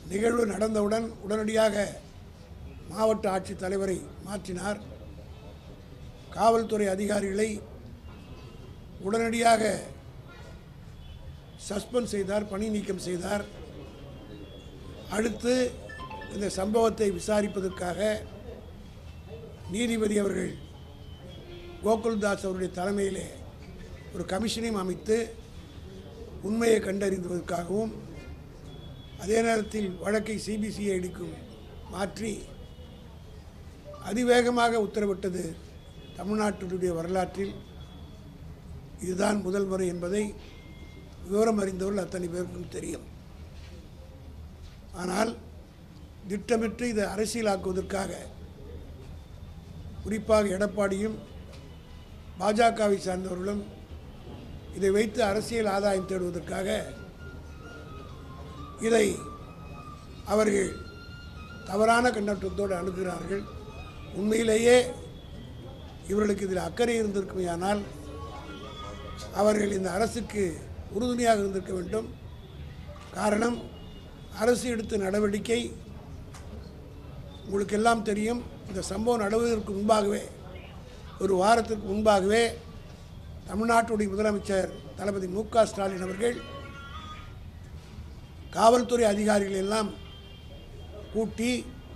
நிகழ்வு நடந்தவுடன் உடனடியாக மாவட்ட ஆட்சித் தலைவரை மாற்றினார் காவல்துறை அதிகாரிகளை உடனடியாக சஸ்பெண்ட் செய்தார் பணி நீக்கம் செய்தார் அடுத்து இந்த சம்பவத்தை விசாரிப்பதற்காக நீதிபதி அவர்கள் கோகுல்தாஸ் அவருடைய தலைமையிலே ஒரு கமிஷனையும் அமைத்து உண்மையை கண்டறிந்துவதற்காகவும் அதே நேரத்தில் வழக்கை சிபிசிஐடிக்கும் மாற்றி அதிவேகமாக உத்தரவிட்டது தமிழ்நாட்டினுடைய வரலாற்றில் இதுதான் முதல் முறை என்பதை விவரம் அறிந்தவர்கள் அத்தனை பேருக்கும் தெரியும் ஆனால் திட்டமிட்டு இதை அரசியலாக்குவதற்காக குறிப்பாக எடப்பாடியும் பாஜகவை சார்ந்தவர்களும் இதை வைத்து அரசியல் ஆதாயம் தேடுவதற்காக இதை அவர்கள் தவறான கண்ணோட்டத்தோடு அணுகுகிறார்கள் உண்மையிலேயே இவர்களுக்கு இதில் அக்கறை இருந்திருக்குமேயானால் அவர்கள் இந்த அரசுக்கு உறுதுணையாக இருந்திருக்க வேண்டும் காரணம் அரசு எடுத்த நடவடிக்கை உங்களுக்கு எல்லாம் தெரியும் இந்த சம்பவம் நடவதற்கு முன்பாகவே ஒரு வாரத்திற்கு முன்பாகவே தமிழ்நாட்டுடைய முதலமைச்சர் தளபதி மு க ஸ்டாலின் அவர்கள் காவல்துறை அதிகாரிகள் எல்லாம் கூட்டி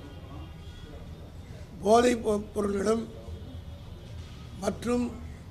போதைப் பொ- பொருள்களும் மற்றும்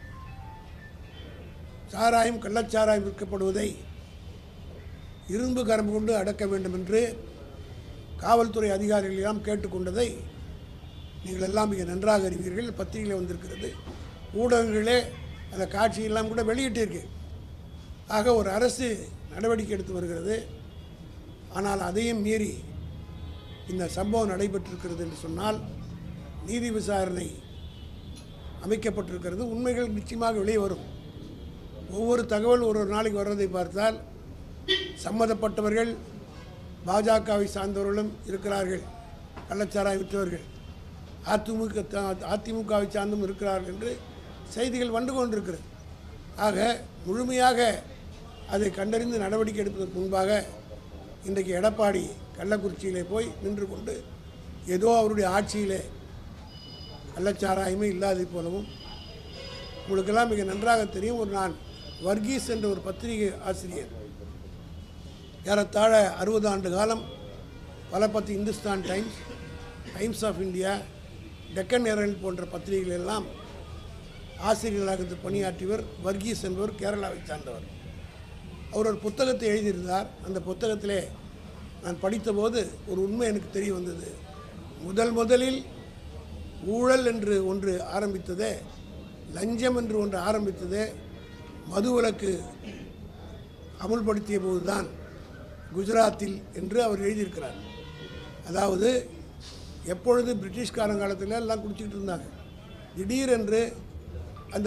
சாராயம் கள்ளச்சாராயம் விற்கப்படுவதை இரும்பு கரம் கொண்டு அடக்க வேண்டும் என்று காவல்துறை அதிகாரிகள் எல்லாம் கேட்டுக்கொண்டதை நீங்கள் எல்லாம் மிக நன்றாக அறிவீர்கள் பத்திரிகையில் வந்திருக்கிறது ஊடகங்களே அந்த காட்சியெல்லாம் கூட வெளியிட்டிருக்கு ஆக ஒரு அரசு நடவடிக்கை எடுத்து வருகிறது ஆனால் அதையும் மீறி இந்த சம்பவம் நடைபெற்றிருக்கிறது என்று சொன்னால் நீதி விசாரணை அமைக்கப்பட்டிருக்கிறது உண்மைகள் நிச்சயமாக வெளியே வரும் ஒவ்வொரு தகவல் ஒரு ஒரு நாளைக்கு வர்றதை பார்த்தால் சம்மந்தப்பட்டவர்கள் பாஜகவை சார்ந்தவர்களும் இருக்கிறார்கள் கள்ளச்சாராயம் விற்றவர்கள் அதிமுக தா- அதிமுகவை சார்ந்தும் இருக்கிறார்கள் என்று செய்திகள் வந்து கொண்டிருக்கிறது ஆக முழுமையாக அதை கண்டறிந்து நடவடிக்கை எடுப்பதற்கு முன்பாக இன்றைக்கு எடப்பாடி கள்ளக்குறிச்சியிலே போய் நின்று கொண்டு ஏதோ அவருடைய ஆட்சியிலே கள்ளச்சாராயமே இல்லாதது போலவும் உங்களுக்கெல்லாம் மிக நன்றாக தெரியும் ஒரு நான் வர்கீஸ் என்ற ஒரு பத்திரிகை ஆசிரியர் ஏறத்தாழ அறுபது ஆண்டு காலம் பல பத்து Hindustan Times Times of India Deccan Herald போன்ற பத்திரிகைகள் எல்லாம் ஆசிரியர்களாக இருந்து பணியாற்றியவர் வர்கீஸ் என்பவர் கேரளாவை சார்ந்தவர் அவர் ஒரு புத்தகத்தை எழுதியிருந்தார் அந்த புத்தகத்திலே நான் படித்தபோது ஒரு உண்மை எனக்கு தெரிய வந்தது முதல் முதலில் ஊழல் என்று ஒன்று ஆரம்பித்ததே லஞ்சம் என்று ஒன்று ஆரம்பித்ததே மதுவிலக்கு அமுல்படுத்திய போதுதான் குஜராத்தில் என்று அவர் எழுதியிருக்கிறார் அதாவது எப்பொழுது பிரிட்டிஷ்காரன் காலத்தில் எல்லாம் குடிச்சிக்கிட்டு இருந்தாங்க திடீரென்று அந்த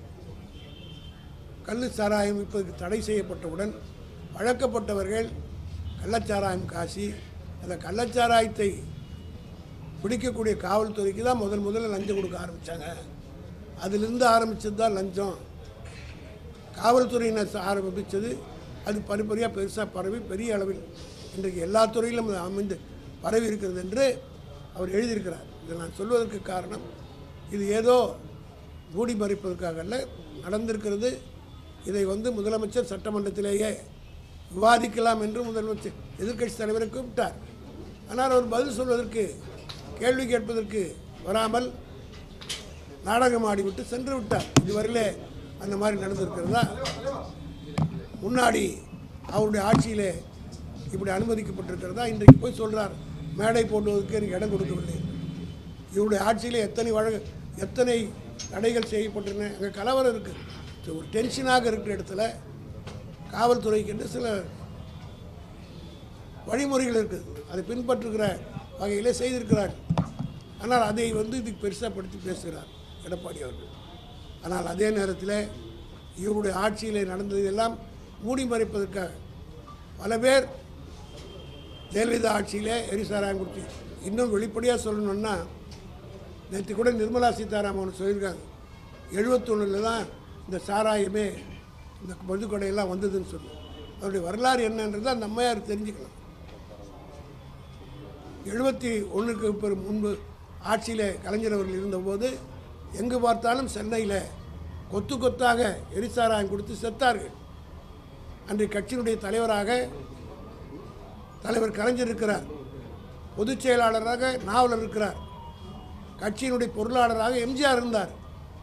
கள்ளு சாராயம் இப்போது தடை செய்யப்பட்டவுடன் பழக்கப்பட்டவர்கள் கள்ளச்சாராயம் காசி அந்த கள்ளச்சாராயத்தை பிடிக்கக்கூடிய காவல்துறைக்கு தான் முதல் முதல்ல லஞ்சம் கொடுக்க ஆரம்பித்தாங்க அதிலிருந்து ஆரம்பித்தது தான் லஞ்சம் காவல்துறையினர் ஆரம்பித்தது அது பரிபரியாக பெருசாக பரவி பெரிய அளவில் இன்றைக்கு எல்லா துறையிலும் அது அமைந்து பரவி இருக்கிறது என்று அவர் எழுதியிருக்கிறார் இதை நான் சொல்வதற்கு காரணம் இது ஏதோ மூடி மறைப்பதற்காக அல்ல நடந்திருக்கிறது இதை வந்து முதலமைச்சர் சட்டமன்றத்திலேயே விவாதிக்கலாம் என்று முதலமைச்சர் எதிர்க்கட்சி தலைவரை கூப்பிட்டார் ஆனால் அவர் பதில் சொல்வதற்கு கேள்வி கேட்பதற்கு வராமல் நாடகம் ஆடிவிட்டு சென்று விட்டார் இதுவரையிலே அந்த மாதிரி நடந்திருக்கிறதா முன்னாடி அவருடைய ஆட்சியிலே இப்படி அனுமதிக்கப்பட்டிருக்கிறதா இன்றைக்கு போய் சொல்றார் மேடை போடுவதற்கு எனக்கு இடம் கொடுக்கவில்லை இவருடைய ஆட்சியில் எத்தனை வழக்கு எத்தனை தடைகள் செய்யப்பட்டிருந்தன அங்கே கலவரம் இருக்குது ஒரு டென்ஷனாக இருக்கிற இடத்துல காவல்துறைக்கு என்று சில வழிமுறைகள் இருக்குது அதை பின்பற்றுகிற வகையிலே செய்திருக்கிறார் ஆனால் அதை வந்து இதுக்கு பெருசாக படுத்தி பேசுகிறார் எடப்பாடி அவர்கள் ஆனால் அதே நேரத்தில் இவருடைய ஆட்சியில் நடந்ததெல்லாம் மூடி மறைப்பதற்காக பல பேர் ஜெயலலிதா ஆட்சியிலே எரிசாராயம் கொடுத்து இன்னும் வெளிப்படையாக சொல்லணும்னா நேற்று கூட நிர்மலா சீதாராமன் சொல்லியிருக்காங்க எழுபத்தொன்னில் தான் இந்த சாராயமே இந்த மதுக்கடையெல்லாம் வந்ததுன்னு சொல்லி அவருடைய வரலாறு என்னன்றது அந்த அம்மையார் தெரிஞ்சுக்கலாம் எழுபத்தி ஒன்றுக்கு பெரும் முன்பு ஆட்சியில் கலைஞர் அவர்கள் இருந்தபோது எங்கு பார்த்தாலும் சென்னையில் கொத்து கொத்தாக எரிசாராயம் கொடுத்து செத்தார்கள் அன்றைய கட்சியினுடைய தலைவராக தலைவர் கலைஞர் இருக்கிறார் பொதுச் செயலாளராக நாவலர் இருக்கிறார் கட்சியினுடைய பொருளாளராக எம்ஜிஆர் இருந்தார்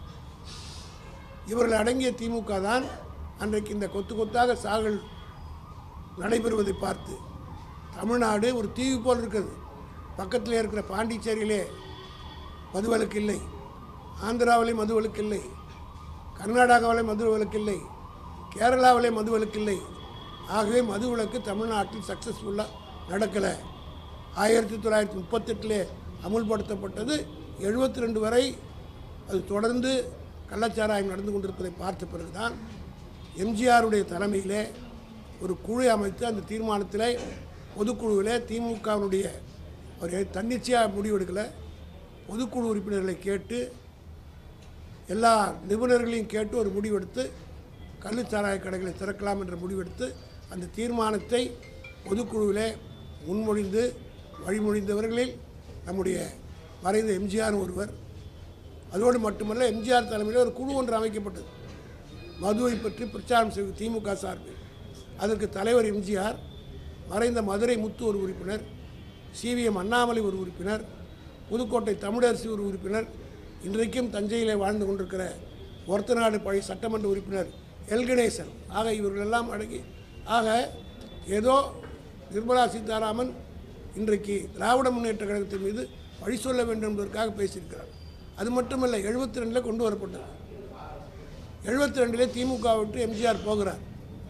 இவர்கள் அடங்கிய திமுக தான் அன்றைக்கு இந்த கொத்து கொத்தாக சாகல் நடைபெறுவதை பார்த்து தமிழ்நாடு ஒரு தீவு போல் இருக்குது பக்கத்தில் இருக்கிற பாண்டிச்சேரியிலே மதுவிலக்கு இல்லை ஆந்திராவிலே மதுவிலக்கு இல்லை கர்நாடகாவிலே மதுவிலக்கு இல்லை கேரளாவிலே மதுவிலக்கு இல்லை ஆகவே மதுவிலக்கு தமிழ்நாட்டில் சக்ஸஸ்ஃபுல்லாக நடக்கலை ஆயிரத்தி தொள்ளாயிரத்தி முப்பத்தெட்டிலே அமுல்படுத்தப்பட்டது எழுபத்தி ரெண்டு வரை அது தொடர்ந்து கள்ளச்சாராயம் நடந்து கொண்டிருப்பதை பார்த்த பிறகுதான் எம்ஜிஆருடைய தலைமையிலே ஒரு குழு அமைத்து அந்த தீர்மானத்தில் பொதுக்குழுவில் திமுகவினுடைய ஒரு தன்னிச்சையாக முடிவெடுக்கலை பொதுக்குழு உறுப்பினர்களை கேட்டு எல்லா நிபுணர்களையும் கேட்டு ஒரு முடிவெடுத்து கள்ளுச்சாராய கடைகளை திறக்கலாம் என்ற முடிவெடுத்து அந்த தீர்மானத்தை பொதுக்குழுவிலே முன்மொழிந்து வழிமொழிந்தவர்களில் நம்முடைய மறைந்த எம்ஜிஆர் ஒருவர் அதோடு மட்டுமல்ல எம்ஜிஆர் தலைமையில் ஒரு குழு ஒன்று அமைக்கப்பட்டது மதுவை பற்றி பிரச்சாரம் செய்வது திமுக சார்பில் அதற்கு தலைவர் எம்ஜிஆர் மறைந்த மதுரை முத்து ஒரு உறுப்பினர் சிவிஎம் அண்ணாமலை ஒரு உறுப்பினர் புதுக்கோட்டை தமிழரசி ஒரு உறுப்பினர் இன்றைக்கும் தஞ்சையிலே வாழ்ந்து கொண்டிருக்கிற ஒருத்தநாடு பழைய சட்டமன்ற உறுப்பினர் எல் கணேசன் ஆக இவர்களெல்லாம் அடங்கி ஆக ஏதோ நிர்மலா சீதாராமன் இன்றைக்கு திராவிட முன்னேற்ற கழகத்தின் மீது பழி சொல்ல வேண்டும் என்பதற்காக பேசியிருக்கிறார் அது மட்டுமல்ல எழுபத்தி ரெண்டில் கொண்டு வரப்பட்டது எழுபத்தி ரெண்டிலே திமுக விட்டு எம்ஜிஆர் போகிறார்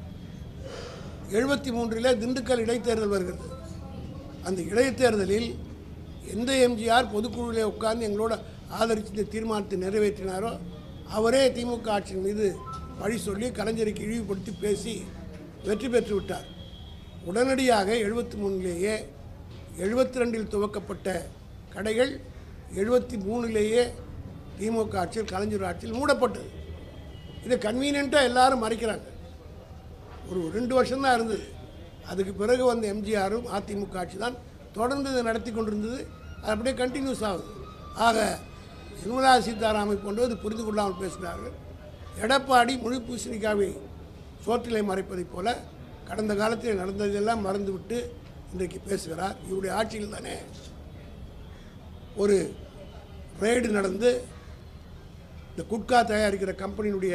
எழுபத்தி மூன்றிலே திண்டுக்கல் இடைத்தேர்தல் வருகிறது அந்த இடைத்தேர்தலில் எந்த எம்ஜிஆர் பொதுக்குழுவிலே உட்கார்ந்து எங்களோட ஆதரித்து இந்த தீர்மானத்தை நிறைவேற்றினாரோ அவரே திமுக ஆட்சியின் மீது பழி சொல்லி கலைஞருக்கு இழிவுபடுத்தி பேசி வெற்றி பெற்று விட்டார் உடனடியாக எழுபத்தி மூணிலேயே எழுபத்தி ரெண்டில் துவக்கப்பட்ட கடைகள் எழுபத்தி மூணுலேயே திமுக ஆட்சியில் கலைஞர் ஆட்சியில் மூடப்பட்டது இதை கன்வீனியண்ட்டாக எல்லாரும் மறைக்கிறாங்க ஒரு ரெண்டு வருஷம்தான் இருந்தது அதுக்கு பிறகு வந்த எம்ஜிஆரும் அதிமுக ஆட்சி தான் தொடர்ந்து இதை நடத்தி கொண்டிருந்தது அது அப்படியே கண்டினியூஸ் ஆகுது ஆக நிர்மலா சீதாராமை போன்றவர் இது புரிந்து கொள்ளாமல் பேசுகிறார்கள் எடப்பாடி முழு பூசணிக்காவை சோற்றிலை மறைப்பதைப் போல கடந்த காலத்தில் நடந்ததெல்லாம் மறந்துவிட்டு இன்றைக்கு பேசுகிறார் இவருடைய ஆட்சியில் தானே ஒரு ரெய்டு நடந்து இந்த குட்கா தயாரிக்கிற கம்பெனியினுடைய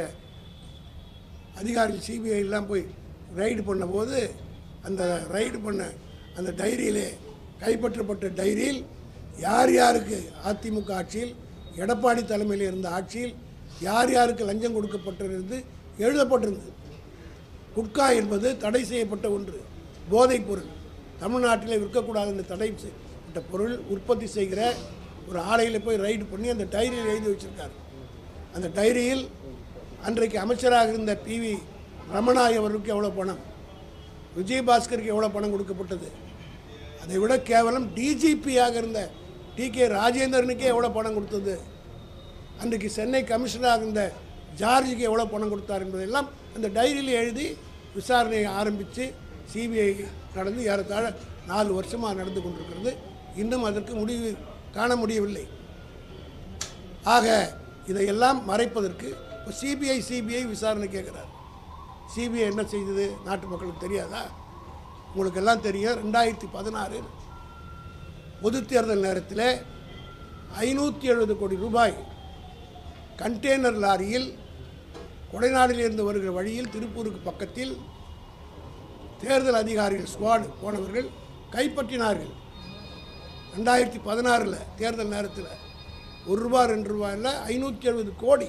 அதிகாரிகள் சிபிஐ எல்லாம் போய் ரைடு பண்ணும்போது அந்த ரைடு பண்ண அந்த டைரியிலே கைப்பற்றப்பட்ட டைரியில் யார் யாருக்கு அதிமுக ஆட்சியில் எடப்பாடி தலைமையில் இருந்த ஆட்சியில் யார் யாருக்கு லஞ்சம் கொடுக்கப்பட்டிருந்து எழுதப்பட்டிருந்தது குட்கா என்பது தடை செய்யப்பட்ட ஒன்று போதைப் பொருள் தமிழ்நாட்டில் விற்கக்கூடாது என்று தடை செய்யப்பட்ட பொருள் உற்பத்தி செய்கிற ஒரு ஆலையில் போய் ரைடு பண்ணி அந்த டைரியில் எழுதி வச்சிருக்காரு அந்த டைரியில் அன்றைக்கு அமைச்சராக இருந்த பிவி ரமணாய் அவருக்கு எவ்வளோ பணம் விஜயபாஸ்கருக்கு எவ்வளோ பணம் கொடுக்கப்பட்டது அதை விட கேவலம் டிஜிபியாக இருந்த டி கே ராஜேந்திரனுக்கே எவ்வளோ பணம் கொடுத்தது அன்றைக்கு சென்னை கமிஷனராக இருந்த ஜார்ஜுக்கு எவ்வளோ பணம் கொடுத்தார் என்பதெல்லாம் அந்த டைரியில் எழுதி விசாரணையை ஆரம்பித்து சிபிஐ நடந்து ஏறத்தாழ நாலு வருஷமாக நடந்து கொண்டிருக்கிறது இன்னும் அதற்கு முடிவு காண முடியவில்லை ஆக இதையெல்லாம் மறைப்பதற்கு இப்போ சிபிஐ சிபிஐ விசாரணை கேட்குறாரு சிபிஐ என்ன செய்தது நாட்டு மக்களுக்கு தெரியாதா உங்களுக்கு எல்லாம் தெரியும் ரெண்டாயிரத்தி பதினாறு பொது தேர்தல் நேரத்தில் ஐநூற்றி எழுபது கோடி ரூபாய் கண்டெய்னர் லாரியில் கொடைநாடிலிருந்து வருகிற வழியில் திருப்பூருக்கு பக்கத்தில் தேர்தல் அதிகாரிகள் ஸ்குவாட் போனவர்கள் கைப்பற்றினார்கள் ரெண்டாயிரத்தி பதினாறில் தேர்தல் நேரத்தில் ஒரு ரூபா ரெண்டு ரூபா இல்லை ஐநூற்றி எழுபது கோடி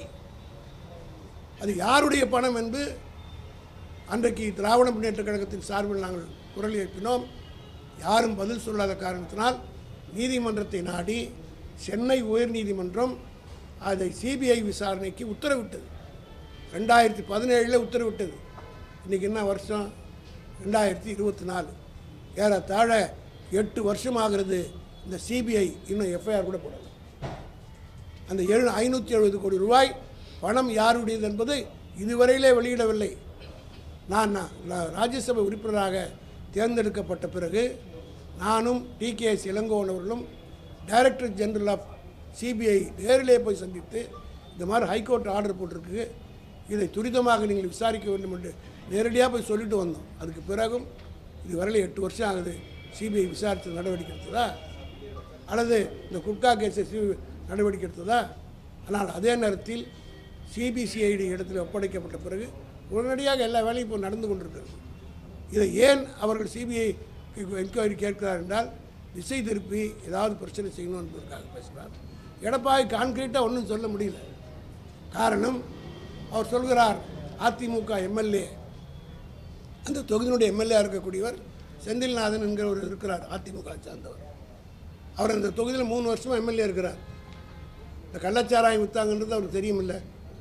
அது யாருடைய பணம் என்று அன்றைக்கு திராவிட முன்னேற்ற கழகத்தின் சார்பில் நாங்கள் குரல் எழுப்பினோம் யாரும் பதில் சொல்லாத காரணத்தினால் நீதிமன்றத்தை நாடி சென்னை உயர்நீதிமன்றம் அதை சிபிஐ விசாரணைக்கு உத்தரவிட்டது ரெண்டாயிரத்தி பதினேழில் உத்தரவிட்டது இன்றைக்கி என்ன வருஷம் ரெண்டாயிரத்தி இருபத்தி நாலு ஏறத்தாழ எட்டு வருஷம் ஆகிறது இந்த சிபிஐ இன்னும் எஃப்ஐஆர் கூட போடலை அந்த ஏழு ஐநூற்றி எழுபது கோடி ரூபாய் பணம் யாருடையது என்பது இதுவரையிலே வெளியிடவில்லை நான் நான் நான் ராஜ்யசபை உறுப்பினராக தேர்ந்தெடுக்கப்பட்ட பிறகு நானும் டிகேஎஸ் இளங்கோவன் அவர்களும் டைரக்டர் ஜெனரல் ஆஃப் சிபிஐ நேரிலே போய் சந்தித்து இந்த மாதிரி ஹைகோர்ட் ஆர்டர் போட்டிருக்கு இதை துரிதமாக நீங்கள் விசாரிக்க வேண்டும் என்று நேரடியாக போய் சொல்லிட்டு வந்தோம் அதுக்கு பிறகும் இது வரையில எட்டு வருஷம் ஆகுது சிபிஐ விசாரித்து நடவடிக்கை எடுத்ததா அல்லது இந்த குட்கா கேஸை சிபிஐ நடவடிக்கை எடுத்ததா ஆனால் அதே நேரத்தில் சிபிசிஐடி இடத்தில் ஒப்படைக்கப்பட்ட பிறகு உடனடியாக எல்லா வேலையும் இப்போ நடந்து கொண்டிருக்கிறது இதை ஏன் அவர்கள் சிபிஐ என்கொயரி கேட்கிறார் என்றால் திசை திருப்பி ஏதாவது பிரச்சனை செய்யணும் என்பதற்காக பேசுகிறார் எடப்பாடி கான்கிரீட்டாக ஒன்றும் சொல்ல முடியல காரணம் அவர் சொல்கிறார் அதிமுக எம்எல்ஏ அந்த தொகுதியினுடைய எம்எல்ஏ இருக்கக்கூடியவர் செந்தில்நாதன் என்கிறவர் இருக்கிறார் அதிமுக சார்ந்தவர் அவர் அந்த தொகுதியில் மூணு வருஷமாக எம்எல்ஏ இருக்கிறார் இந்த கள்ளச்சாராயம் விற்றாங்கன்றது அவருக்கு தெரியுமில்ல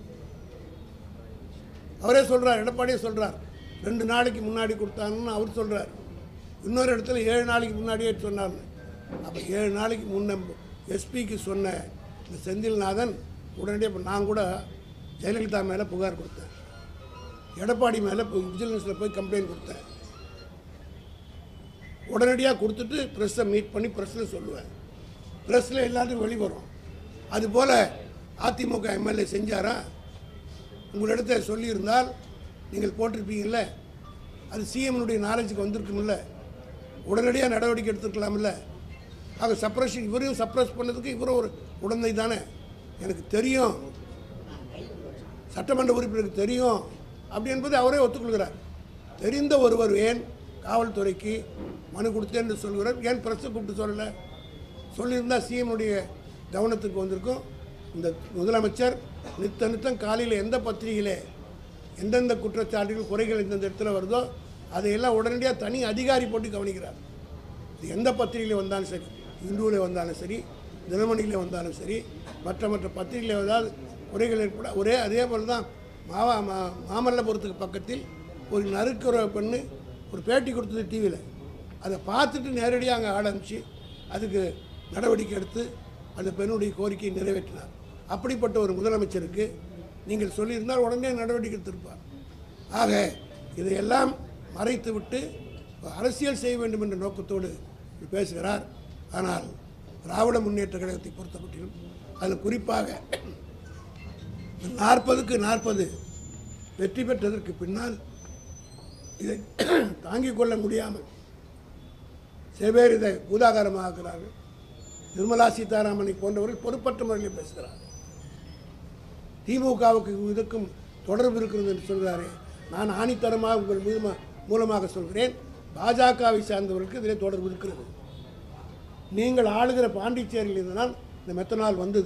அவரே சொல்கிறார் எடப்பாடியே சொல்கிறார் ரெண்டு நாளைக்கு முன்னாடி கொடுத்தாங்கன்னு அவர் சொல்கிறார் இன்னொரு இடத்துல ஏழு நாளைக்கு முன்னாடியே சொன்னார்னு அப்போ ஏழு நாளைக்கு முன்ன எஸ்பிக்கு சொன்ன இந்த செந்தில்நாதன் உடனடியாக இப்போ நான் கூட ஜெயலலிதா மேலே புகார் கொடுத்தேன் எடப்பாடி மேலே போய் விஜிலன்ஸில் போய் கம்ப்ளைண்ட் கொடுத்தேன் உடனடியாக கொடுத்துட்டு ப்ரெஸ்ஸை மீட் பண்ணி ப்ரெஸ்ஸில் சொல்லுவேன் ப்ரெஸ்ஸில் எல்லாத்தையும் வெளிவரும் அதுபோல் அதிமுக எம்எல்ஏ செஞ்சாரா உங்களிடத்தை சொல்லியிருந்தால் நீங்கள் போட்டிருப்பீங்கல்ல அது சிஎம்னுடைய நாலேஜுக்கு வந்திருக்குமில்ல உடனடியாக நடவடிக்கை எடுத்துருக்கலாம்ல ஆக சப்ரஷன் இவரையும் சப்ரஸ் பண்ணதுக்கு இவரும் ஒரு உடந்தை தானே எனக்கு தெரியும் சட்டமன்ற உறுப்பினருக்கு தெரியும் அப்படி என்பதை அவரே ஒத்துக்கொள்கிறார் தெரிந்த ஒருவர் ஏன் காவல்துறைக்கு மனு கொடுத்தேன் என்று சொல்கிறார் ஏன் பிரஸை கூப்பிட்டு சொல்லலை சொல்லியிருந்தால் சிஎம்னுடைய கவனத்துக்கு வந்திருக்கும் இந்த முதலமைச்சர் நித்த நித்தம் காலையில் எந்த பத்திரிகையிலே எந்தெந்த குற்றச்சாட்டுகள் குறைகள் எந்தெந்த இடத்துல வருதோ அதையெல்லாம் உடனடியாக தனி அதிகாரி போட்டு கவனிக்கிறார் இது எந்த பத்திரிகையில் வந்தாலும் சரி இந்துவில் வந்தாலும் சரி தினமணியில் வந்தாலும் சரி மற்ற மற்ற பத்திரிகையில் ஏதாவது குறைகள் ஏற்பட ஒரே அதே போல் தான் மாவா மா மாமல்லபுரத்துக்கு பக்கத்தில் ஒரு நறுக்கிற பெண்ணு ஒரு பேட்டி கொடுத்தது டிவியில் அதை பார்த்துட்டு நேரடியாக அங்கே ஆள் அனுப்பிச்சு அதுக்கு நடவடிக்கை எடுத்து அந்த பெண்ணுடைய கோரிக்கையை நிறைவேற்றினார் அப்படிப்பட்ட ஒரு முதலமைச்சருக்கு நீங்கள் சொல்லியிருந்தால் உடனே நடவடிக்கை எடுத்திருப்பார் ஆக இதையெல்லாம் மறைத்துவிட்டு அரசியல் செய்ய வேண்டும் என்ற நோக்கத்தோடு பேசுகிறார் ஆனால் திராவிட முன்னேற்ற கழகத்தை பொறுத்தமட்டிலும் அதில் குறிப்பாக நாற்பதுக்கு நாற்பது வெற்றி பெற்றதற்கு பின்னால் இதை தாங்கிக் கொள்ள முடியாமல் சில பேர் இதை பூதாகாரமாக்குறார்கள் நிர்மலா சீதாராமனை போன்றவர்கள் பொறுப்பற்ற முறையில் பேசுகிறார் திமுகவுக்கு இதுக்கும் தொடர்பு இருக்கிறது என்று சொல்கிறாரே நான் ஆணித்தரமாக உங்கள் மூலமா மூலமாக சொல்கிறேன் பாஜகவை சார்ந்தவர்களுக்கு இதிலே தொடர்பு இருக்கிறது நீங்கள் ஆளுகிற பாண்டிச்சேரியில் இருந்தனால் இந்த மெத்தனால் வந்தது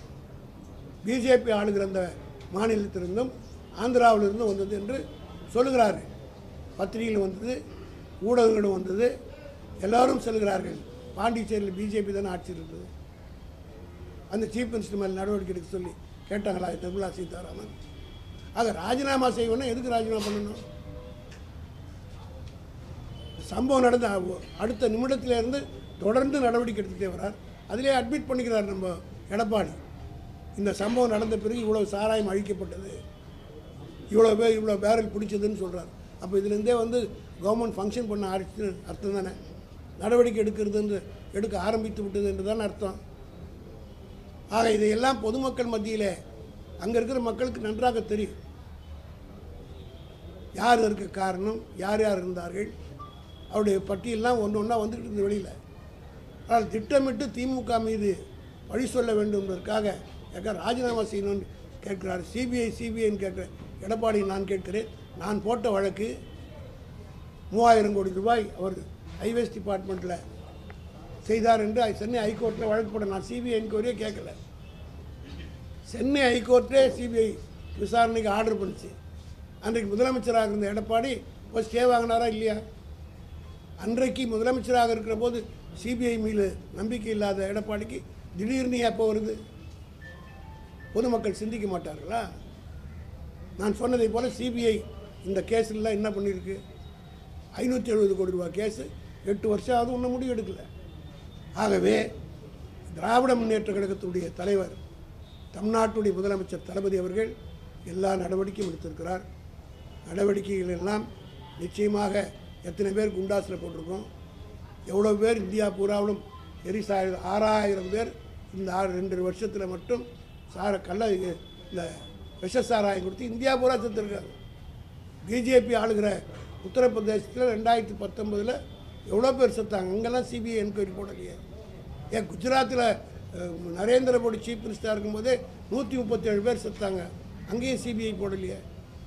பிஜேபி ஆளுகிற அந்த மாநிலத்திலிருந்தும் ஆந்திராவிலிருந்தும் வந்தது என்று சொல்லுகிறார்கள் பத்திரிகையில் வந்தது ஊடகங்களும் வந்தது எல்லாரும் சொல்கிறார்கள் பாண்டிச்சேரியில் பிஜேபி தானே ஆட்சி இருந்தது அந்த சீஃப் மினிஸ்டர் மேலே நடவடிக்கை எடுக்க சொல்லி கேட்டாங்களா நிர்மலா சீதாராமன் ஆக ராஜினாமா செய்யணும்னா எதுக்கு ராஜினாமா பண்ணணும் சம்பவம் நடந்த அ- அடுத்த நிமிடத்துல இருந்து தொடர்ந்து நடவடிக்கை எடுத்துகிட்டே வரார் அதிலே அட்மிட் பண்ணிக்கிறார் நம்ம எடப்பாடி இந்த சம்பவம் நடந்த பிறகு இவ்வளோ சாராயம் அழிக்கப்பட்டது இவ்வளோ பேர் இவ்வளோ பேரல் பிடிச்சதுன்னு சொல்கிறார் அப்போ இதுலேருந்தே வந்து கவர்மெண்ட் ஃபங்க்ஷன் பண்ண ஆரம்பிச்சு அர்த்தம் தானே நடவடிக்கை எடுக்கிறது எடுக்க ஆரம்பித்து விட்டது என்று தானே அர்த்தம் ஆக இதையெல்லாம் பொதுமக்கள் மத்தியில் அங்கே இருக்கிற மக்களுக்கு நன்றாக தெரியும் யார் இருக்க காரணம் யார் யார் இருந்தார்கள் அவருடைய பட்டியெல்லாம் ஒன்று ஒன்றா வந்துட்டு இருந்தது வெளியில் ஆனால் திட்டமிட்டு திமுக மீது பழி சொல்ல வேண்டும் என்பதற்காக ஏக்கா ராஜினாமா செய்யணும்னு கேட்கிறார் சிபிஐ சிபிஐன்னு கேட்குற எடப்பாடி நான் கேட்கிறேன் நான் போட்ட வழக்கு மூவாயிரம் கோடி ரூபாய் அவர் ஹைவேஸ் டிபார்ட்மெண்ட்டில் செய்தார் என்று சென்னை ஹைகோர்ட்டில் வழக்கு போட நான் சிபிஐ என்கொயரியே கேட்கல சென்னை ஹைகோர்ட்டே சிபிஐ விசாரணைக்கு ஆர்டர் பண்ணுச்சு அன்றைக்கு முதலமைச்சராக இருந்த எடப்பாடி போய் ஸ்டே வாங்கினாரா இல்லையா அன்றைக்கு முதலமைச்சராக இருக்கிற போது சிபிஐ மீது நம்பிக்கை இல்லாத எடப்பாடிக்கு திடீர்னு எப்போ வருது பொதுமக்கள் சிந்திக்க மாட்டார்களா நான் சொன்னதை போல் சிபிஐ இந்த கேஸ்லாம் என்ன பண்ணியிருக்கு ஐநூற்றி எழுபது கோடி ரூபாய் கேஸு எட்டு வருஷம் ஆகுது ஒன்றும் முடிவு எடுக்கல ஆகவே திராவிட முன்னேற்ற கழகத்துடைய தலைவர் தமிழ்நாட்டுடைய முதலமைச்சர் தளபதி அவர்கள் எல்லா நடவடிக்கையும் எடுத்திருக்கிறார் நடவடிக்கைகள் எல்லாம் நிச்சயமாக எத்தனை பேர் குண்டாஸில் போட்டிருக்கோம் எவ்வளோ பேர் இந்தியா பூராவிலும் எரிசாய ஆறாயிரம் பேர் இந்த ஆறு ரெண்டு வருஷத்தில் மட்டும் சார கள்ள இந்த விஷ சாராயம் கொடுத்து இந்தியா பூரா செத்துருக்காங்க பிஜேபி ஆளுகிற உத்தரப்பிரதேசத்தில் ரெண்டாயிரத்தி பத்தொம்பதில் எவ்வளோ பேர் செத்தாங்க அங்கெல்லாம் சிபிஐ என்கொயரி போடலையே ஏன் குஜராத்தில் அஹ், நரேந்திர மோடி சீஃப் மினிஸ்டராக இருக்கும்போதே நூற்றி முப்பத்தேழு பேர் செத்தாங்க அங்கேயும் சிபிஐ போடலையே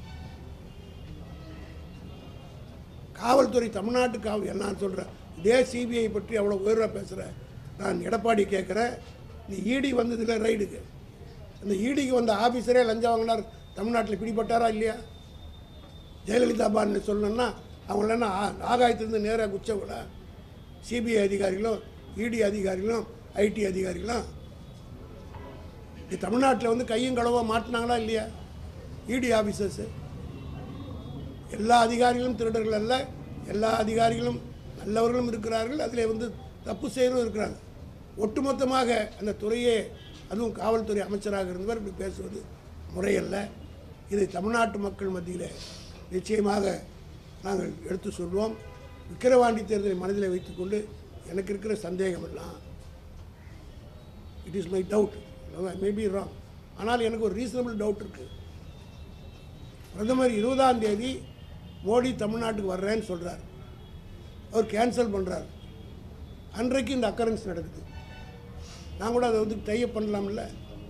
காவல்துறை தமிழ்நாட்டு காவல் நான் சொல்கிறேன் இதே சிபிஐ பற்றி அவ்வளோ உயர்வாக பேசுகிறேன் நான் எடப்பாடி கேட்குறேன் நீ இடி வந்ததில்ல ரைடுக்கு அந்த இடிக்கு வந்த ஆஃபீஸரே லஞ்சம் வாங்கினார் தமிழ்நாட்டில் பிடிபட்டாரா இல்லையா ஜெயலலிதா பான்னு சொல்லணும்னா அவங்களெல்லாம் ஆ- ஆகாயத்திலிருந்து நேராக குச்சவங்கள சிபிஐ அதிகாரிகளும் இடி அதிகாரிகளும் ஐடி அதிகாரிகளும் இது தமிழ்நாட்டில் வந்து கையும் களவாக மாட்டினாங்களா இல்லையா இடி ஆஃபீஸர்ஸு எல்லா அதிகாரிகளும் திருடர்கள் அல்ல எல்லா அதிகாரிகளும் நல்லவர்களும் இருக்கிறார்கள் அதில் வந்து தப்பு செய்கிறவரும் இருக்கிறாங்க ஒட்டுமொத்தமாக அந்த துறையே அதுவும் காவல்துறை அமைச்சராக இருந்தவர் இப்படி பேசுவது முறையல்ல இதை தமிழ்நாட்டு மக்கள் மத்தியில் நிச்சயமாக நாங்கள் எடுத்து சொல்வோம் விக்கிரவாண்டி தேர்தலை மனதில் வைத்துக்கொண்டு எனக்கு இருக்கிற சந்தேகம் எல்லாம் it is my doubt maybe wrong ஆனால் எனக்கு ஒரு ரீசனபிள் டவுட் இருக்குது பிரதமர் இருபதாம் தேதி மோடி தமிழ்நாட்டுக்கு வர்றேன்னு சொல்கிறார் அவர் கேன்சல் பண்ணுறார் அன்றைக்கு இந்த அக்கரன்ஸ் நடக்குது நான் கூட அதை வந்து டைப் பண்ணலாம்ல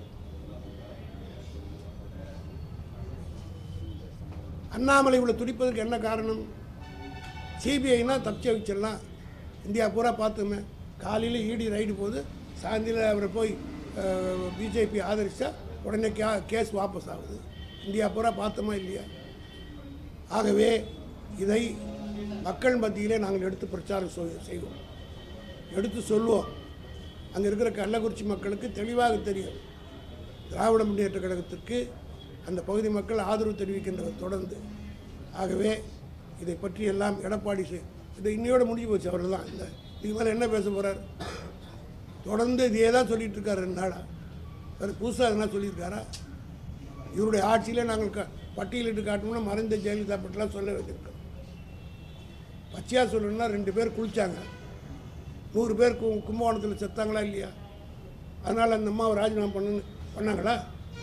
அண்ணாமலை இவ்வளோ துடிப்பதற்கு என்ன காரணம் சிபிஐனா தப்பிச்சு வச்சிடலாம் இந்தியா பூரா பார்த்துமே காலையில் இடி ரைடு போகுது சாயந்தரம் அவரை போய் பிஜேபி ஆதரிச்சா உடனே கே கேஸ் வாபஸ் ஆகுது இந்தியா பூரா பார்த்தோமா இல்லையா ஆகவே இதை மக்கள் மத்தியிலே நாங்கள் எடுத்து பிரச்சாரம் சொ- செய்வோம் எடுத்து சொல்லுவோம் அங்கே இருக்கிற கள்ளக்குறிச்சி மக்களுக்கு தெளிவாக தெரியும் திராவிட முன்னேற்ற கழகத்திற்கு அந்த பகுதி மக்கள் ஆதரவு தெரிவிக்கின்றனர் தொடர்ந்து ஆகவே இதை பற்றி எல்லாம் எடப்பாடி செய்- இது இன்னையோட முடிஞ்சு போச்சு அவர் தான் இந்த இதுக்கு மேலே என்ன பேச போகிறார் தொடர்ந்து இதையே தான் சொல்லிட்டு இருக்காரு ரெண்டு நாளாக வேறு புதுசாக என்ன சொல்லியிருக்காரா இவருடைய ஆட்சியில் நாங்கள் க பட்டியலிட்டு காட்டணும்னா மறைந்த ஜெயலலிதா பற்றிலாம் சொல்ல வச்சிருக்கோம் பச்சையாக சொல்லணும்னா ரெண்டு பேர் குளிச்சாங்க நூறு பேர் கு கும்பகோணத்தில் செத்தாங்களா இல்லையா அதனால் அந்த அம்மாவை ராஜினாமா பண்ணு பண்ணாங்களா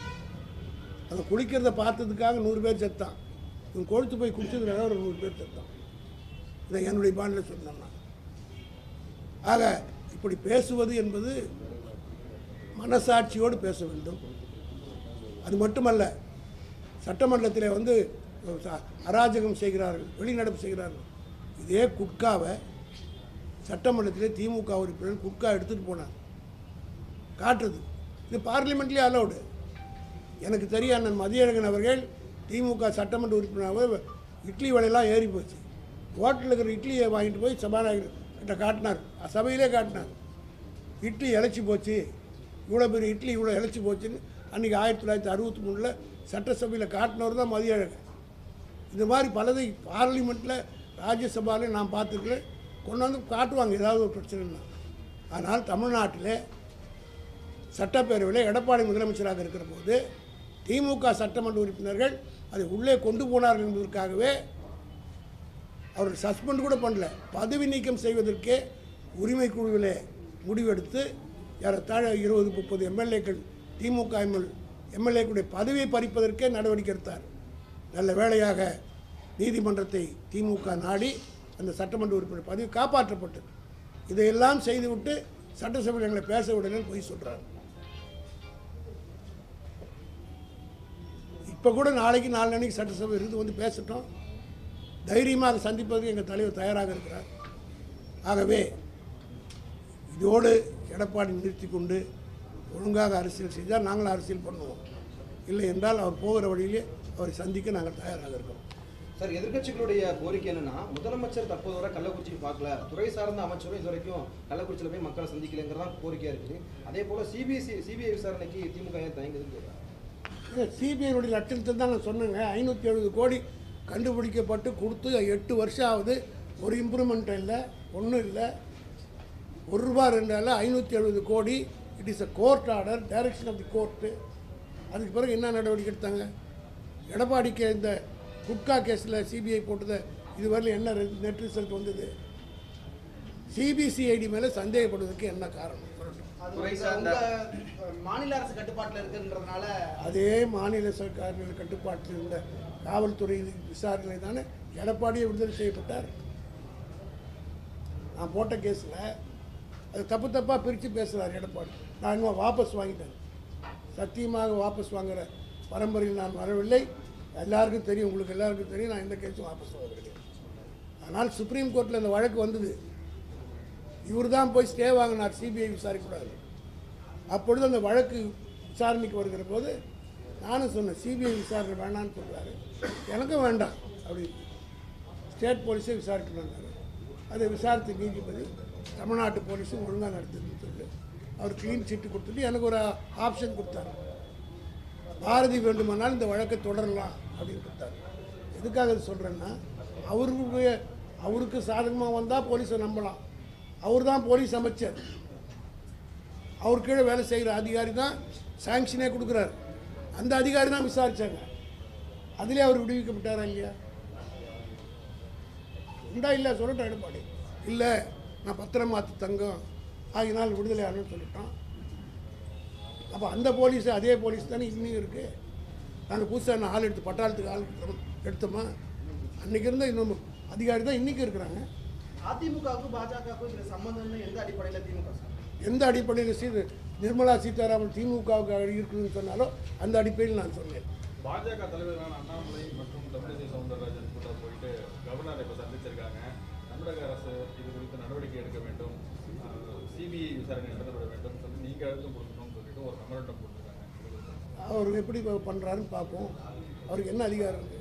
அந்த குளிக்கிறத பார்த்ததுக்காக நூறு பேர் செத்தான் இவன் கொழுத்து போய் குடிச்சதுக்காக ஒரு நூறு பேர் செத்தான் இதை என்னுடைய பாண்டில் சொன்னேன் ஆக இப்படி பேசுவது என்பது மனசாட்சியோடு பேச வேண்டும் அது மட்டுமல்ல சட்டமன்றத்தில் வந்து ச- அராஜகம் செய்கிறார்கள் வெளிநடப்பு செய்கிறார்கள் இதே குட்காவை சட்டமன்றத்திலே திமுக உறுப்பினர் குட்கா எடுத்துகிட்டு போனார் காட்டுறது இது பார்லிமெண்ட்லேயே அலௌடு எனக்கு தெரியும் அண்ணன் மதியழகன் அவர்கள் திமுக சட்டமன்ற உறுப்பினராக இட்லி விலையெல்லாம் ஏறி போச்சு ஹோட்டலில் இருக்கிற இட்லியை வாங்கிட்டு போய் சபாநாயகர் கிட்ட காட்டினார் சபையிலே காட்டினார் இட்லி இழைச்சி போச்சு இவ்வளோ பெரிய இட்லி இவ்வளோ இழைச்சி போச்சுன்னு அன்றைக்கி ஆயிரத்தி தொள்ளாயிரத்தி அறுபத்தி மூணில் சட்டசபையில் காட்டினவர் தான் மதியழகன் இந்த மாதிரி பலதை பார்லிமெண்ட்டில் ராஜ்யசபாவில் நான் பார்த்துருக்கேன் கொண்டு வந்து காட்டுவாங்க ஏதாவது ஒரு பிரச்சனைனா ஆனால் தமிழ்நாட்டில் சட்டப்பேரவையில் எடப்பாடி முதலமைச்சராக இருக்கிற போது திமுக சட்டமன்ற உறுப்பினர்கள் அதை உள்ளே கொண்டு போனார்கள் என்பதற்காகவே அவர் சஸ்பெண்ட் கூட பண்ணல பதவி நீக்கம் செய்வதற்கே உரிமை குழுவில் முடிவெடுத்து ஏறத்தாழ இருபது முப்பது எம்எல்ஏக்கள் திமுக எம்எல் எம்எல்ஏக்களுடைய பதவியை பறிப்பதற்கே நடவடிக்கை எடுத்தார் நல்ல வேளையாக நீதிமன்றத்தை திமுக நாடி அந்த சட்டமன்ற உறுப்பினர் பதவி காப்பாற்றப்பட்டது இதையெல்லாம் செய்துவிட்டு சட்டசபையில் எங்களை பேச விடலன்னு போய் சொல்கிறார் இப்போ கூட நாளைக்கு நாலு நாளைக்கு சட்டசபை இருந்து வந்து பேசட்டும் தைரியமாக சந்திப்பதற்கு எங்கள் தலைவர் தயாராக இருக்கிறார் ஆகவே இதோடு எடப்பாடி நிறுத்தி கொண்டு ஒழுங்காக அரசியல் செய்தால் நாங்களும் அரசியல் பண்ணுவோம் இல்லை என்றால் அவர் போகிற வழியிலே அவரை சந்திக்க நாங்கள் தயாராக இருக்கிறோம் சார் எதிர்க்கட்சிகளுடைய கோரிக்கை என்னன்னா முதலமைச்சர் தற்போது வரை கள்ளக்குறிச்சி பார்க்கல துறை சார்ந்த அமைச்சரும் இது வரைக்கும் கள்ளக்குறிச்சியில் போய் மக்களை சந்திக்கலைங்கிறதான் கோரிக்கையா இருக்குது அதே போல சிபிஎஸ்சி சிபிஐ விசாரணைக்கு திமுக ஏன் தயங்குதுன்னு கேட்குறாங்க சிபிஐனுடைய லட்சணத்தை தான் நான் சொன்னேங்க ஐநூற்றி எழுபது கோடி கண்டுபிடிக்கப்பட்டு கொடுத்து எட்டு வருஷம் ஆகுது ஒரு இம்ப்ரூவ்மெண்ட் இல்லை ஒன்றும் இல்லை ஒரு ரூபா ரெண்டால ஐநூற்றி எழுபது கோடி it is a court order direction of the court அதுக்கு பிறகு என்ன நடவடிக்கை எடுத்தாங்க எடப்பாடிக்கு இந்த குட்கா கேஸில் சிபிஐ போட்டதை இதுவரையிலும் என்ன நெட் ரிசல்ட் வந்தது சிபிசிஐடி மேலே சந்தேகப்படுவதற்கு என்ன காரணம் சொல்லட்டும் அது துறை உங்க- சார்ந்த- உங்க மாநில அரசு கட்டுப்பாட்டுல இருக்குன்றதுனால அதே மாநில சர்க்கார்கள் கட்டுப்பாட்டில் இருந்த காவல்துறை விசாரணை தானே எடப்பாடியை விடுதலை செய்யப்பட்டார் நான் போட்ட கேஸில் அது தப்பு தப்பாக பிரித்து பேசுகிறார் எடப்பாடி நான் இன்னும் வாபஸ் வாங்கிட்டேன் சத்தியமாக வாபஸ் வாங்குற பரம்பரையில் நான் வரவில்லை எல்லாருக்கும் தெரியும் உங்களுக்கு எல்லாருக்கும் தெரியும் நான் எந்த கேஸும் வாபஸ் வாங்குறேன் ஆனால் சுப்ரீம் கோர்ட்டில் இந்த வழக்கு வந்தது இவர் தான் போய் ஸ்டே வாங்கினார் சிபிஐ விசாரிக்கக்கூடாது அப்பொழுது அந்த வழக்கு விசாரணைக்கு வருகிற போது நானும் சொன்னேன் சிபிஐ விசாரணை வேணான்னு சொல்கிறாரு எனக்கும் வேண்டாம் அப்படின்னு ஸ்டேட் போலீஸே விசாரிக்கணுன்னாரு அதை விசாரித்த நீதிபதி தமிழ்நாட்டு போலீஸும் ஒழுங்காக நடத்துதுன்னு சொல்லி அவர் க்ளீன் சீட்டு கொடுத்துட்டு எனக்கு ஒரு ஆப்ஷன் கொடுத்தாரு பாரதி வேண்டுமானால் இந்த வழக்கை தொடரலாம் அப்படின்னு கொடுத்தாரு எதுக்காக இது சொல்கிறேன்னா அவருடைய அவருக்கு சாதகமாக வந்தால் போலீஸை நம்பலாம் அவர் தான் போலீஸ் அமைச்சர் அவர் கீழே வேலை செய்கிற அதிகாரி தான் சாங்ஷனே கொடுக்குறாரு அந்த அதிகாரி தான் விசாரிச்சாங்க அதிலே அவர் விடுவிக்கப்பட்டாரா இல்லையா உண்டா இல்லை சொல்லட்டும் எடப்பாடி இல்லை நான் பத்திரம் மாற்று தங்கம் ஆகினால் விடுதலை ஆகணும்னு சொல்லிட்டோம் அப்போ அந்த போலீஸ் அதே போலீஸ் தானே இன்னும் இருக்குது நாங்கள் புதுசாக நான் ஆள் எடுத்து பட்டாளத்துக்கு ஆள் எடுத்தோம் எடுத்தோமா அன்றைக்கி இருந்த இன்னும் அதிகாரி தான் இன்றைக்கி இருக்கிறாங்க அதிமுகவுக்கும் பாஜகவுக்கும் இதுல சம்பந்தம்னு எந்த அடிப்படையில திமுக சார் எந்த அடிப்படையில் சீ நிர்மலா சீதாராமன் திமுகவுக்கு இருக்குதுன்னு சொன்னாலோ அந்த அடிப்படையில் நான் சொன்னேன் பாஜக தலைவர்களான அண்ணாமலை மற்றும் தமிழிசை சவுந்தரராஜன் கூட போயிட்டு கவர்னரை இப்போ சந்திச்சிருக்காங்க தமிழக அரசு இது குறித்து நடவடிக்கை எடுக்க வேண்டும் சிபிஐ விசாரணை நடத்தப்பட வேண்டும் சொல்லி நீங்க அழுத்தம் கொடுக்கணும்னு சொல்லிட்டு ஒரு மெமரண்டம் கொடுத்துருக்காங்க அவர் எப்படி பண்ணுறாருன்னு பார்ப்போம் அவருக்கு என்ன அதிகாரம் இருக்குது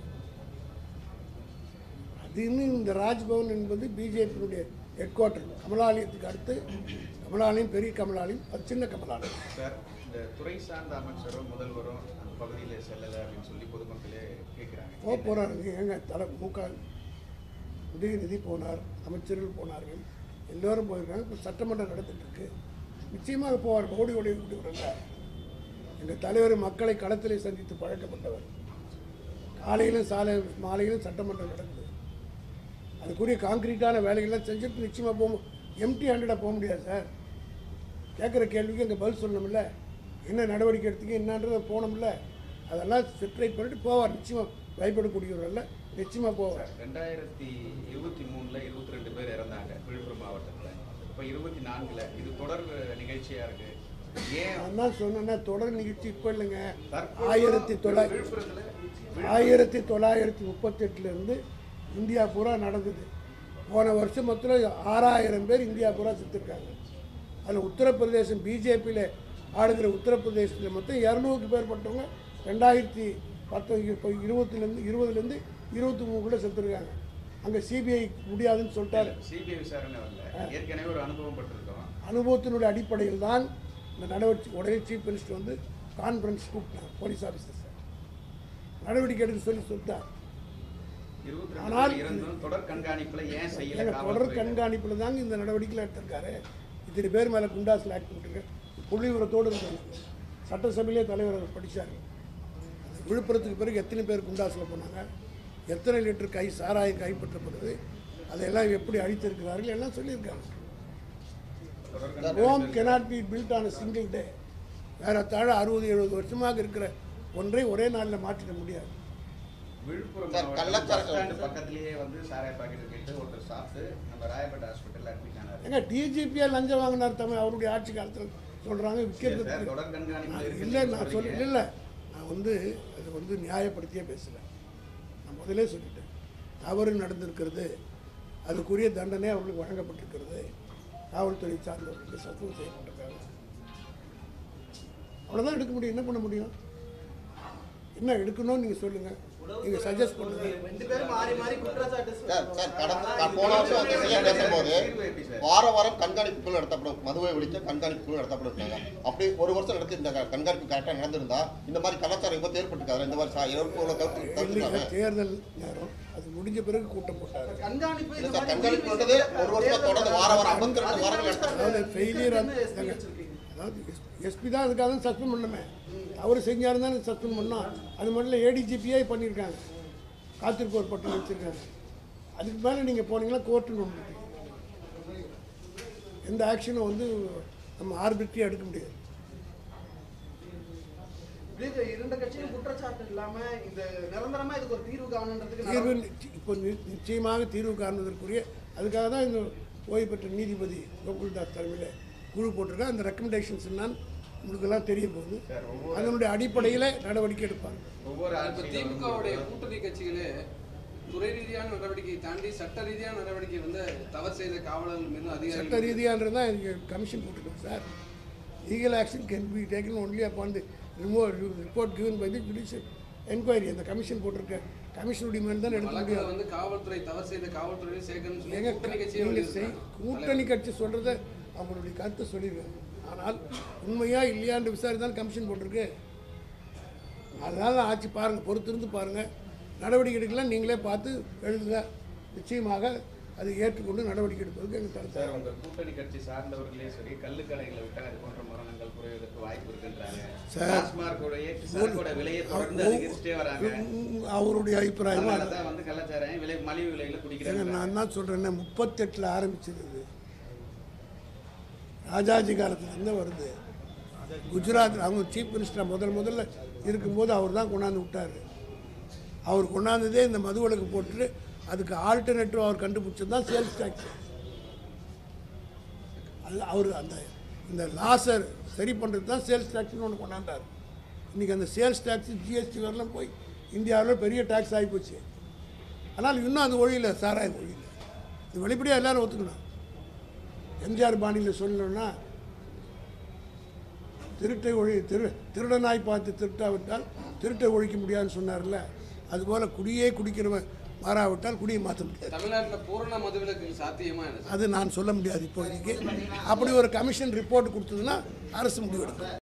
அது இன்னும் இந்த ராஜ்பவன் என்பது பிஜேபியினுடைய ஹெட் குவார்ட்டர் கமலாலயத்துக்கு அடுத்து கமலாலயம் பெரிய கமலாலயம் அது சின்ன கமலாலயம் சார் இந்த துறை சார்ந்த அமைச்சரும் முதல்வரும் அந்த பகுதியில் செல்லலை அப்படின்னு சொல்லி பொதுமக்களே கேட்குறாங்க போக போகிறாங்க எங்க தலை முக உதயநிதி போனார் அமைச்சர்கள் போனார்கள் எல்லோரும் போயிருக்காங்க இப்போ சட்டமன்றம் நடந்துட்டு இருக்கு நிச்சயமாக போவார் ஓடி ஓடி ஓடி வரல எங்கள் தலைவர் மக்களை களத்திலே சந்தித்து பழக்கப்பட்டவர் காலையிலும் சாலை மாலையிலும் சட்டமன்றம் நடக்குது அதுக்குரிய காங்கிரீட்டான வேலைகள்லாம் செஞ்சுட்டு நிச்சயமாக போக எம்டி ஹேண்டடாக போக முடியாது சார் கேட்குற கேள்விக்கு அங்கே பதில் சொல்லணும்ல என்ன நடவடிக்கை எடுத்தீங்க என்னன்றதை போனோம்ல அதெல்லாம் செட்ரைட் பண்ணிட்டு போவார் நிச்சயமாக பயப்படக்கூடியவரல்ல நிச்சயமாக போவார் ரெண்டாயிரத்தி இருபத்தி மூணில் இருபத்தி ரெண்டு பேர் இறந்தாங்க விழுப்புரம் மாவட்டத்தில் இப்போ இருபத்தி நான்கில் இது தொடர் நிகழ்ச்சியாக இருக்குது ஏன் நான் தான் சொன்னேன்னா தொடர் நிகழ்ச்சி இப்போ இல்லைங்க தற்போது ஆயிரத்தி தொள்ளாயிரத்தி விழுப்புரத்தில் ஆயிரத்தி தொள்ளாயிரத்தி முப்பத்தெட்டுலேருந்து இந்தியா பூரா நடந்தது போன வருஷம் மொத்தம் ஆறாயிரம் பேர் இந்தியா பூரா செத்துருக்காங்க அதில் உத்தரப்பிரதேசம் பிஜேபியில் ஆளுகிற உத்தரப்பிரதேசத்தில் மொத்தம் இரநூறுக்கு பேர்பட்டவங்க ரெண்டாயிரத்தி பத்தொன்பது இப்போ இருபத்துலேருந்து இருபதுலேருந்து இருபத்தி மூணு கூட செத்துருக்காங்க அங்கே சிபிஐ முடியாதுன்னு சொல்லிட்டாரு சிபிஐ விசாரணை வரல ஏற்கனவே ஒரு அனுபவம் பட்டிருக்கோம் அனுபவத்தினுடைய அடிப்படையில் தான் இந்த நடவடிக்கை உடனே சீஃப் மினிஸ்டர் வந்து கான்ஃபரன்ஸ் கூப்பிட்டார் போலீஸ் ஆஃபீஸர்ஸ் நடவடிக்கை எடுக்க சொல்லி சொல்லிட்டார் இருபத்தி ஆனால் ரெண்டு இருந்தும் தொடர் கண்காணிப்பில் ஏன் செய்யல ஏங்க தொடர் காவல்துறை கண்காணிப்பில் தாங்க இந்த நடவடிக்கையில் எடுத்திருக்காரு இத்தனை பேர் மேலே குண்டாஸில் ஆக்ட் பண்ணிருக்கு புள்ளிவிவரத்தோடு இருக்காங்க சட்டசபையிலே தலைவர் அவர் படிச்சாரு விழுப்புரத்துக்கு பிறகு எத்தனை பேர் குண்டாஸில் போனாங்க எத்தனை லிட்டர் கை சாராயம் கைப்பற்றப்படுது அதையெல்லாம் எப்படி அழித்திருக்கிறார்கள் எல்லாம் சொல்லியிருக்காங்க தொடர் Rome cannot be built on single day வேற தாழ அறுபது எழுபது வருஷமாக இருக்கிற ஒன்றை ஒரே நாளில் மாற்றிட முடியாது விழுப்புரம் சார், மாவட்டம் கள்ளச்சாராயம் பஸ் ஸ்டாண்டு பக்கத்திலேயே வந்து சாராய பாக்கெட் கேட்டு ஒருத்தர் சாப்பிட்டு நம்ம ராயப்பேட்டை ஹாஸ்பிட்டலில் அட்மிட் ஆனார் ஏங்க டிஜிபியாக லஞ்சம் வாங்கினார் தமிழ் அவருடைய ஆட்சி காலத்தில் சொல்கிறாங்க சரி விற்கிறது சார் தொடர் கண்காணிப்பில் இல்லை இருக்கு நான் சொல்ல இல்லை நான் வந்து அது வந்து நியாயப்படுத்தியே பேசலை நான் முதலே சொல்லிட்டேன் தவறு நடந்திருக்கிறது அதுக்குரிய தண்டனை அவர்களுக்கு வழங்கப்பட்டிருக்கிறது காவல்துறை சார்ந்தவர்களுக்கு சத்துவம் செய்யப்பட்டிருக்காங்க அவ்வளோதான் எடுக்க முடியும் என்ன பண்ண முடியும் என்ன எடுக்கணும்னு நீங்கள் சொல்லுங்கள் நீங்கள் சஜஸ்ட் பண்ணுங்கள் ரெண்டு பேரும் மாறி மாறி குற்றச்சாட்டு சார் சார் கடந்த க- போன வருஷம் வந்து சிஎம் பேசும்போது வார வாரம் கண்காணிப்பு குழு நடத்தப்படும் மதுவை ஒழிக்க கண்காணிப்பு குழு நடத்தப்படும் இருந்தாங்க அப்படி ஒரு வருஷம் நடத்தி இந்த க- கண்காணிப்பு கரெக்டாக நடந்திருந்தா இந்த மாதிரி கலாச்சாரம் இப்போ ஏற்பட்டுருக்காரு இந்த மாதிரி சா- இறப்பு இவ்வளவு தவிர்த்து இல்லைங்க தவிர்த்துருக்காங்க தேர்தல் நேரம் அது முடிஞ்ச பிறகு கூட்டம் போட்டார் கண்காணிப்பு இல்லை இந்த சார் மாதிரி கண்காணிப்பு உயிர் பண்றது விஷயத்துல ஒரு வருஷம் தொடர்ந்து வார வாரம் ஐம்பத்தி ரெண்டு வாரங்கள் அதுக்கு நடத்தப்படும் அதாவது ஃபெயிலியர் என்ன SP வச்சிருக்கீங்க? அதாவது எஸ்பி தான் அதுக்காக தான் சஸ்பெண்ட் பண்ணமே அவர் செஞ்சாரு தானே சஸ்பெண்ட் பண்ணோம் அது மட்டும் இல்லை ஏடிஜிபியே பண்ணியிருக்காங்க காத்திருப்போர் பட்டியல் வச்சுருக்காங்க அதுக்கு மேலே நீங்கள் போனீங்கன்னா கோர்ட்டுன்னு ஒன்று இருக்கு. எந்த ஆக்ஷனும் வந்து நம்ம ஆர்பிட்ரியாக எடுக்க முடியாது இது இரண்டு கட்சியும் குற்றச்சாட்டு இல்லாம இந்த நிரந்தரமா இதுக்கு ஒரு தீர்வு காணன்றதுக்கு தீர்வு நடவடிக்கை- நிச்ச- இப்போ நி- நிச்சயமாக தீர்வு காண்பதற்குரிய அதுக்காக தான் இந்த ஓய்வு பெற்ற நீதிபதி கோகுல்தாஸ் தலைமையில் குழு போட்டிருக்கேன் அந்த ரெக்கமெண்டேஷன்ஸ் என்னன்னு உங்களுக்கெல்லாம் தெரிய போகுது அதனுடைய அடிப்படையில் நடவடிக்கை எடுப்பாங்க ஒவ்வொரு இப்ப ஆட்சியிலும் திமுகவுடைய கூட்டணி கட்சிகளே துறை ரீதியான நடவடிக்கையை தாண்டி சட்ட ரீதியான நடவடிக்கை வந்து தவறு செய்த காவலர்கள் மீதும் சட்ட அதிகாரிகள் ரீதியானது தான் இங்கே கமிஷன் போட்டிருக்கோம் sir legal action can be taken only upon the remove report given by the judicial enquiry அந்த கமிஷன் போட்டிருக்க கமிஷனுடைய மேல் தான் எடுக்க வழக்குல முடியாது வந்து காவல்துறை தவறு செய்த காவல்துறையும் சேர்க்கணும்னு சொல்லி எங்க கூட்டணி கட்சியே நீங்க வெளியிட்டிருக்காங்க. செய்- கூட்டணி கட்சி சொல்றத அவங்களுடைய கருத்தை சொல்லிடுறாங்க ஆனால் உண்மையா இல்லையான்னு விசாரித்தான் கமிஷன் போட்டிருக்கு அதனால ஆட்சி பாருங்க பொறுத்திருந்து பாருங்க நடவடிக்கை எடுக்கலாம் நீங்களே பார்த்து எழுதுங்க நிச்சயமாக அதை ஏற்றுக்கொண்டு நடவடிக்கை எடுப்பதற்கு எங்கள் கருத்து சார் உங்க கூட்டணி கட்சி சார்ந்தவர்களே சரி கல்லுக்கடைகளை விட்டால் அது போன்ற மரணங்கள் குறைவதற்கு வாய்ப்பு இருக்குன்றாங்க சார். டாஸ்மார்க்கோடைய சரக்கோட விலையை தொடர்ந்து அதிகரிச்சுட்டே வராங்க அவருடைய அபிப்பிராயமா அதனால தான் வந்து கள்ளச்சாராயம் விலை மலிவு விலையில ஏங்க, குடிக்கிறாங்க நான் தான் சொல்கிறேன்னே முப்பத்தெட்டில் ஆரம்பிச்சது இது ராஜாஜி காலத்துலேருந்து வருது குஜராத் அவங்க சீஃப் மினிஸ்டர் முதல் முதல்ல இருக்கும்போது அவர் தான் கொண்டாந்து விட்டார் அவர் கொண்டாந்ததே இந்த மது விலக்கு போட்டு அதுக்கு ஆல்டர்னேட்டிவ் அவர் கண்டுபிடிச்சது தான் சேல்ஸ் டேக்ஸ் அது அவர் அந்த இந்த லாஸர் சரி பண்ணுறது தான் சேல்ஸ் டேக்ஸ்னு ஒன்று கொண்டாந்தார் இன்றைக்கி அந்த சேல்ஸ் டேக்ஸ் ஜிஎஸ்டி வரலாம் போய் இந்தியாவில் பெரிய டேக்ஸ் ஆகிப்போச்சு ஆனால் இன்னும் அது ஒழியல சாராயம் ஒழியல இது வெளிப்படையாக எல்லாரும் ஒத்துக்கணும் எம்ஜிஆர் பாணியில் சொல்லணும்னா திருட்டை ஒழி திரு திருடனாய் பார்த்து திருட்டாவிட்டால் திருட்டை ஒழிக்க முடியாதுன்னு சொன்னார்ல அதுபோல் குடியே குடிக்கிறவன் மாறாவிட்டால் குடியை மாற்ற முடியாது தமிழ்நாட்டுல பூரண மதுவிலக்கு சாத்தியமா என்ன சார்? அது நான் சொல்ல முடியாது இப்போதைக்கு அப்படி ஒரு கமிஷன் ரிப்போர்ட் கொடுத்ததுன்னா அரசு முடிவெடுக்கும்